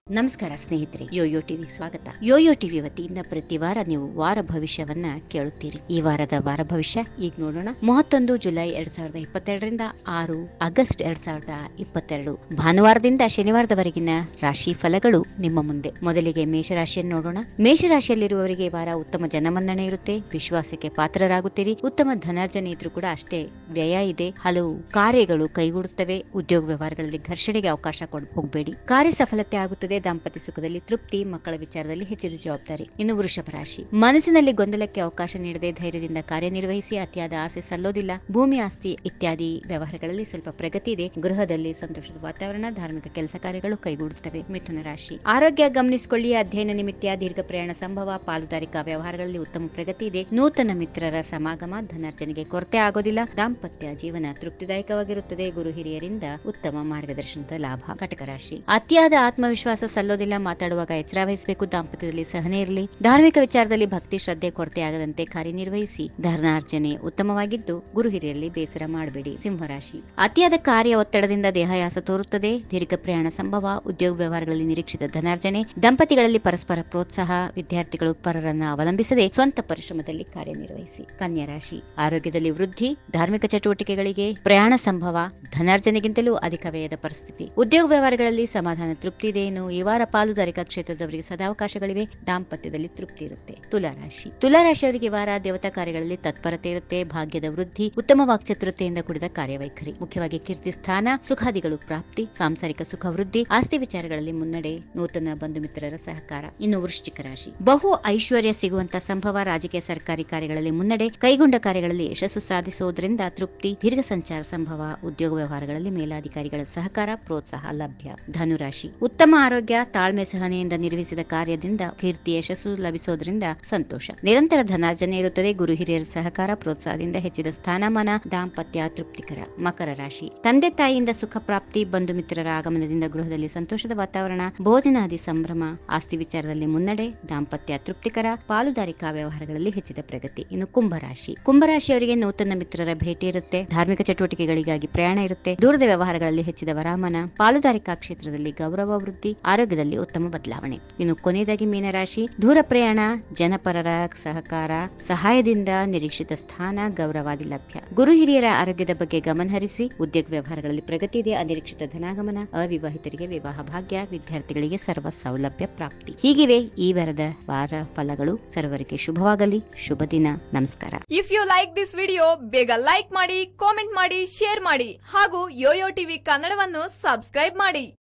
ನಮಸ್ಕಾರ ಸ್ನೇಹಿತರೆ Yoyo TV ಸ್ವಾಗತ ಯೋಯೋ ಟಿವಿ ವತಿಯಿಂದ ಪ್ರತಿ ವಾರ ನೀವು ವಾರ ಭವಿಷ್ಯವನ್ನ ಕೇಳುತ್ತೀರಿ ಈ ವಾರದ ವಾರ ಭವಿಷ್ಯ ಈಗ ನೋಡೋಣ ಮೂವತ್ತೊಂದು ಜುಲೈ ಎರಡ್ ಸಾವಿರದ ಇಪ್ಪತ್ತೆರಡರಿಂದ ಆರು ಆಗಸ್ಟ್ ಎರಡ್ ಸಾವಿರದ ಇಪ್ಪತ್ತೆರಡು ಭಾನುವಾರದಿಂದ ಶನಿವಾರದವರೆಗಿನ ರಾಶಿ ಫಲಗಳು ನಿಮ್ಮ ಮುಂದೆ ಮೊದಲಿಗೆ ಮೇಷರಾಶಿಯನ್ನು ನೋಡೋಣ ಮೇಷರಾಶಿಯಲ್ಲಿರುವವರಿಗೆ ಈ ವಾರ ಉತ್ತಮ ಜನಮನ್ನಣೆ ಇರುತ್ತೆ ವಿಶ್ವಾಸಕ್ಕೆ ಪಾತ್ರರಾಗುತ್ತೀರಿ ಉತ್ತಮ ಧನಾರ್ಜನೆ ಇದ್ರೂ ಕೂಡ ಅಷ್ಟೇ ವ್ಯಯ ಇದೆ ಹಲವು ಕಾರ್ಯಗಳು ಕೈಗೂಡುತ್ತವೆ ಉದ್ಯೋಗ ವ್ಯವಹಾರಗಳಲ್ಲಿ ಘರ್ಷಣೆಗೆ ಅವಕಾಶ ಕೊಡ ಹೋಗಬೇಡಿ ಕಾರ್ಯ ಸಫಲತೆ ಆಗುತ್ತದೆ ದಾಂಪತ್ಯ ಸುಖದಲ್ಲಿ ತೃಪ್ತಿ ಮಕ್ಕಳ ವಿಚಾರದಲ್ಲಿ ಹೆಚ್ಚಿದ ಜವಾಬ್ದಾರಿ ಇನ್ನು ವೃಷಭ ರಾಶಿ ಮನಸ್ಸಿನಲ್ಲಿ ಗೊಂದಲಕ್ಕೆ ಅವಕಾಶ ನೀಡದೆ ಧೈರ್ಯದಿಂದ ಕಾರ್ಯನಿರ್ವಹಿಸಿ ಅತಿಯಾದ ಆಸೆ ಸಲ್ಲೋದಿಲ್ಲ ಭೂಮಿ ಆಸ್ತಿ ಇತ್ಯಾದಿ ವ್ಯವಹಾರಗಳಲ್ಲಿ ಸ್ವಲ್ಪ ಪ್ರಗತಿ ಇದೆ ಗೃಹದಲ್ಲಿ ಸಂತೋಷದ ವಾತಾವರಣ ಧಾರ್ಮಿಕ ಕೆಲಸ ಕಾರ್ಯಗಳು ಕೈಗೂಡುತ್ತವೆ ಮಿಥುನ ರಾಶಿ ಆರೋಗ್ಯ ಗಮನಿಸಿಕೊಳ್ಳಿ ಅಧ್ಯಯನ ನಿಮಿತ್ತ ದೀರ್ಘ ಪ್ರಯಾಣ ಸಂಭವ ಪಾಲುದಾರಿಕಾ ವ್ಯವಹಾರಗಳಲ್ಲಿ ಉತ್ತಮ ಪ್ರಗತಿ ಇದೆ ನೂತನ ಮಿತ್ರರ ಸಮಾಗಮ ಧನಾರ್ಜನೆಗೆ ಕೊರತೆ ಆಗೋದಿಲ್ಲ ದಾಂಪತ್ಯ ಜೀವನ ತೃಪ್ತಿದಾಯಕವಾಗಿರುತ್ತದೆ ಗುರು ಹಿರಿಯರಿಂದ ಉತ್ತಮ ಮಾರ್ಗದರ್ಶನದ ಲಾಭ ಕಟಕ ರಾಶಿ ಅತಿಯಾದ ಆತ್ಮವಿಶ್ವಾಸ ಸಲ್ಲೋದಿಲ್ಲ ಮಾತಾಡುವಾಗ ಎಚ್ಚರ ವಹಿಸಬೇಕು ದಾಂಪತ್ಯದಲ್ಲಿ ಸಹನೆ ಇರಲಿ ಧಾರ್ಮಿಕ ವಿಚಾರದಲ್ಲಿ ಭಕ್ತಿ ಶ್ರದ್ಧೆ ಕೊರತೆ ಆಗದಂತೆ ಕಾರ್ಯನಿರ್ವಹಿಸಿ ಧನಾರ್ಜನೆ ಉತ್ತಮವಾಗಿದ್ದು ಗುರು ಹಿರಿಯರಲ್ಲಿ ಬೇಸರ ಮಾಡಬೇಡಿ ಸಿಂಹರಾಶಿ ಅತಿಯಾದ ಕಾರ್ಯ ಒತ್ತಡದಿಂದ ದೇಹಾಯಾಸ ತೋರುತ್ತದೆ ದೀರ್ಘ ಪ್ರಯಾಣ ಸಂಭವ ಉದ್ಯೋಗ ವ್ಯವಹಾರಗಳಲ್ಲಿ ನಿರೀಕ್ಷಿತ ಧನಾರ್ಜನೆ ದಂಪತಿಗಳಲ್ಲಿ ಪರಸ್ಪರ ಪ್ರೋತ್ಸಾಹ ವಿದ್ಯಾರ್ಥಿಗಳು ಪರರನ್ನ ಅವಲಂಬಿಸದೆ ಸ್ವಂತ ಪರಿಶ್ರಮದಲ್ಲಿ ಕಾರ್ಯನಿರ್ವಹಿಸಿ ಕನ್ಯಾ ರಾಶಿ ಆರೋಗ್ಯದಲ್ಲಿ ವೃದ್ಧಿ ಧಾರ್ಮಿಕ ಚಟುವಟಿಕೆಗಳಿಗೆ ಪ್ರಯಾಣ ಸಂಭವ ಧನಾರ್ಜನೆಗಿಂತಲೂ ಅಧಿಕ ವ್ಯಯದ ಪರಿಸ್ಥಿತಿ ಉದ್ಯೋಗ ವ್ಯವಹಾರಗಳಲ್ಲಿ ಸಮಾಧಾನ ತೃಪ್ತಿ ಇದೆ ಇನ್ನು ಈ ವಾರ ಪಾಲುದಾರಿಕಾ ಕ್ಷೇತ್ರದವರಿಗೆ ಸದಾವಕಾಶಗಳಿವೆ ದಾಂಪತ್ಯದಲ್ಲಿ ತೃಪ್ತಿ ಇರುತ್ತೆ ತುಲಾರಾಶಿ ತುಲಾರಾಶಿಯವರಿಗೆ ಈ ವಾರ ದೇವತಾ ಕಾರ್ಯಗಳಲ್ಲಿ ತತ್ಪರತೆ ಇರುತ್ತೆ ಭಾಗ್ಯದ ವೃದ್ಧಿ ಉತ್ತಮ ವಾಕ್ಚತುರತೆಯಿಂದ ಕೂಡಿದ ಕಾರ್ಯವೈಖರಿ ಮುಖ್ಯವಾಗಿ ಕೀರ್ತಿ ಸ್ಥಾನ ಸುಖಾದಿಗಳು ಪ್ರಾಪ್ತಿ ಸಾಂಸಾರಿಕ ಸುಖ ವೃದ್ಧಿ ಆಸ್ತಿ ವಿಚಾರಗಳಲ್ಲಿ ಮುನ್ನಡೆ ನೂತನ ಬಂಧು ಮಿತ್ರರ ಸಹಕಾರ ಇನ್ನು ವೃಶ್ಚಿಕ ರಾಶಿ ಬಹು ಐಶ್ವರ್ಯ ಸಿಗುವಂತ ಸಂಭವ ರಾಜಕೀಯ ಸರ್ಕಾರಿ ಕಾರ್ಯಗಳಲ್ಲಿ ಮುನ್ನಡೆ ಕೈಗೊಂಡ ಕಾರ್ಯಗಳಲ್ಲಿ ಯಶಸ್ಸು ಸಾಧಿಸುವುದರಿಂದ ತೃಪ್ತಿ ದೀರ್ಘ ಸಂಚಾರ ಸಂಭವ ಉದ್ಯೋಗ ವ್ಯವಹಾರಗಳಲ್ಲಿ ಮೇಲಾಧಿಕಾರಿಗಳ ಸಹಕಾರ ಪ್ರೋತ್ಸಾಹ ಲಭ್ಯ ಧನುರಾಶಿ ಉತ್ತಮ ಆರೋಗ್ಯ ತಾಳ್ಮೆ ಸಹನೆಯಿಂದ ನಿರ್ವಹಿಸಿದ ಕಾರ್ಯದಿಂದ ಕೀರ್ತಿ ಯಶಸ್ಸು ಲಭಿಸೋದ್ರಿಂದ ಸಂತೋಷ ನಿರಂತರ ಧನಾರ್ಜನೆ ಇರುತ್ತದೆ ಗುರು ಹಿರಿಯರ ಸಹಕಾರ ಪ್ರೋತ್ಸಾಹದಿಂದ ಹೆಚ್ಚಿದ ಸ್ಥಾನಮಾನ ದಾಂಪತ್ಯ ತೃಪ್ತಿಕರ ಮಕರ ರಾಶಿ ತಂದೆ ತಾಯಿಯಿಂದ ಸುಖ ಪ್ರಾಪ್ತಿ ಬಂಧು ಮಿತ್ರರ ಆಗಮನದಿಂದ ಗೃಹದಲ್ಲಿ ಸಂತೋಷದ ವಾತಾವರಣ ಭೋಜನಾದಿ ಸಂಭ್ರಮ ಆಸ್ತಿ ವಿಚಾರದಲ್ಲಿ ಮುನ್ನಡೆ ದಾಂಪತ್ಯ ತೃಪ್ತಿಕರ ಪಾಲುದಾರಿಕಾ ವ್ಯವಹಾರಗಳಲ್ಲಿ ಹೆಚ್ಚಿದ ಪ್ರಗತಿ ಇನ್ನು ಕುಂಭರಾಶಿ ಕುಂಭರಾಶಿಯವರಿಗೆ ನೂತನ ಮಿತ್ರರ ಭೇಟಿ ಇರುತ್ತೆ ಧಾರ್ಮಿಕ ಚಟುವಟಿಕೆಗಳಿಗಾಗಿ ಪ್ರಯಾಣ ಇರುತ್ತೆ ದೂರದ ವ್ಯವಹಾರಗಳಲ್ಲಿ ಹೆಚ್ಚಿದ ವರಾಮನ ಪಾಲುದಾರಿಕಾ ಕ್ಷೇತ್ರದಲ್ಲಿ ಗೌರವ ವೃದ್ಧಿ ಆರೋಗ್ಯದಲ್ಲಿ ಉತ್ತಮ ಬದಲಾವಣೆ ಇನ್ನು ಕೊನೆಯದಾಗಿ ಮೀನರಾಶಿ ದೂರ ಪ್ರಯಾಣ ಜನಪರರ ಸಹಕಾರ ಸಹಾಯದಿಂದ ನಿರೀಕ್ಷಿತ ಸ್ಥಾನ ಗೌರವಾದಿ ಲಭ್ಯ ಗುರು ಹಿರಿಯರ ಆರೋಗ್ಯದ ಬಗ್ಗೆ ಗಮನ ಹರಿಸಿ ಉದ್ಯೋಗ ವ್ಯವಹಾರಗಳಲ್ಲಿ ಪ್ರಗತಿ ಇದೆ ಅನಿರೀಕ್ಷಿತ ಧನಾಗಮನ ಅವಿವಾಹಿತರಿಗೆ ವಿವಾಹ ಭಾಗ್ಯ ವಿದ್ಯಾರ್ಥಿಗಳಿಗೆ ಸರ್ವ ಸೌಲಭ್ಯ ಪ್ರಾಪ್ತಿ ಹೀಗಿವೆ ಈ ವಾರದ ವಾರ ಫಲಗಳು ಸರ್ವರಿಗೆ ಶುಭವಾಗಲಿ ಶುಭ ದಿನ ನಮಸ್ಕಾರ if you like this video ಬೇಗ ಲೈಕ್ ಮಾಡಿ ಕಾಮೆಂಟ್ ಮಾಡಿ ಶೇರ್ ಮಾಡಿ ಹಾಗೂ ಯೋಯೋ ಟಿವಿ ಕನ್ನಡವನ್ನು ಸಬ್ಸ್ಕ್ರೈಬ್ ಮಾಡಿ